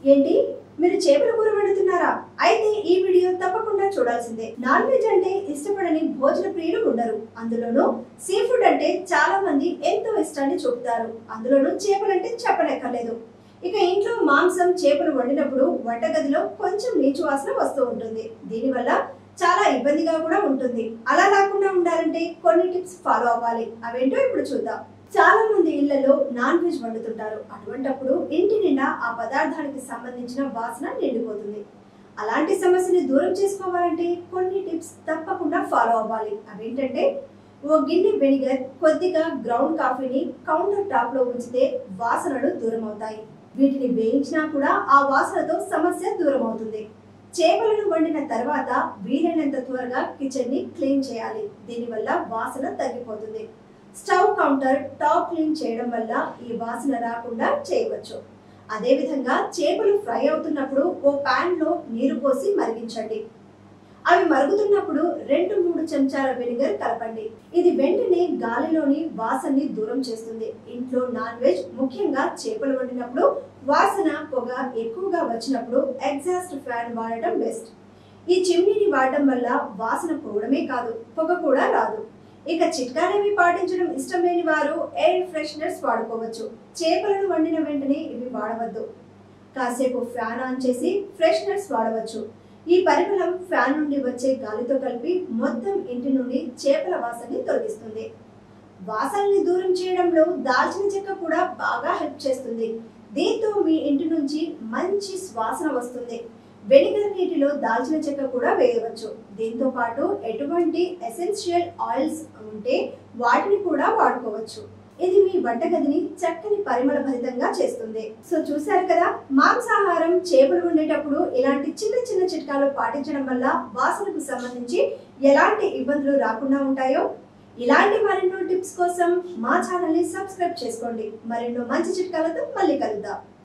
ఏంటి మీరు చేపల కూర వండుతున్నారా అయితే ఈ వీడియో తప్పకుండా చూడాల్సిందే నాన్ వెజ్ అంటే ఇష్టపడని భోజన ప్రియులు ఉండరు అందులోనూ సీ ఫుడ్ అంటే చాలా మంది ఎంతో ఇష్టాన్ని చూపుతారు అందులోనూ చేపలంటే చెప్పనక్కర్లేదు ఇక ఇంట్లో మాంసం చేపలు వండినప్పుడు వంటగదిలో కొంచెం నీచు వాసన వస్తూ ఉంటుంది దీనివల్ల చాలా ఇబ్బందిగా కూడా ఉంటుంది అలా రాకుండా ఉండాలంటే కొన్ని టిప్స్ ఫాలో అవ్వాలి అవేంటో ఇప్పుడు చూద్దాం చాలా మంది ఇళ్లలో నాన్ వెజ్ వండుతుంటారు అటువంటప్పుడు ఇంటి నిండా ఆ పదార్థానికి సంబంధించిన వాసన నిండిపోతుంది అలాంటి సమస్యని దూరం చేసుకోవాలంటే కొన్ని టిప్స్ తప్పకుండా ఫాలో అవ్వాలి అవేంటంటే ఓ గిన్నె వెనిగర్ కొద్దిగా గ్రౌండ్ కాఫీని కౌంటర్ టాప్ లో ఉంచితే వాసనలు దూరం అవుతాయి వీటిని వేయించినా కూడా ఆ వాసనతో సమస్య దూరం అవుతుంది చేపలను వండిన తర్వాత వీలైనంత త్వరగా కిచెన్ ని క్లీన్ చేయాలి దీనివల్ల వాసన తగ్గిపోతుంది స్టవ్ కౌంటర్ టాప్ క్లీన్ చేయడం వల్ల ఈ వాసన రాకుండా చేయవచ్చు అదేవిధంగా చేపలు ఫ్రై అవుతున్నప్పుడు ఓ పాన్ లో నీరు పోసి మరిగించండి అవి మరుగుతున్నప్పుడు రెండు మూడు చెంచాల వెనిగర్ కలపండి ఇది వెంటనే గాలిలోని వాసనని దూరం చేస్తుంది ఇంట్లో నాన్ వెజ్ ముఖ్యంగా చేపలు వండినప్పుడు వాసన పొగ ఎక్కువగా వచ్చినప్పుడు ఎగ్జాస్ట్ ఫ్యాన్ వాడటం బెస్ట్ ఈ చిమ్నీని వాడడం వల్ల వాసన పోవడమే కాదు పొగ కూడా రాదు ఇక చిట్కానేవి పాటించడం ఇష్టం లేని వారు ఎయిర్ ఫ్రెషనర్స్ వాడుకోవచ్చు చేపలను వండిన వెంటనే ఇవి వాడవద్దు కాసేపు ఫ్యాన్ ఆన్ చేసి ఫ్రెషనర్స్ వాడవచ్చు ఈ పరిమళం ఫ్యాన్ నుండి వచ్చే గాలితో కలిపి మొత్తం ఇంటి నుండి చేపల వాసనని తొలగిస్తుంది వాసనని దూరం చేయడంలో దాల్చిన చెక్క కూడా బాగా హెల్ప్ చేస్తుంది దీంతో మీ ఇంటి నుంచి మంచి సువాసన వస్తుంది వెనిగర్ నీటిలో దాల్చిన చెక్క కూడా వేయవచ్చు దీంతో పాటు ఎటువంటి ఎసెన్షియల్ ఆయిల్స్ ఉంటే వాటిని కూడా వాడుకోవచ్చు ఇది మీ వంటగదిని చక్కని పరిమళ భరితంగా చేస్తుంది సో చూశారు కదా మాంసాహారం చేపలు వండేటప్పుడు ఇలాంటి చిన్న చిన్న చిట్కాలు పాటించడం వల్ల వాసనకు సంబంధించి ఎలాంటి ఇబ్బందులు రాకుండా ఉంటాయో ఇలాంటి మరెన్నో టిప్స్ కోసం మా ఛానల్ ని సబ్స్క్రైబ్ చేసుకోండి మరెన్నో మంచి చిట్కాలతో మళ్ళీ కలుద్దాం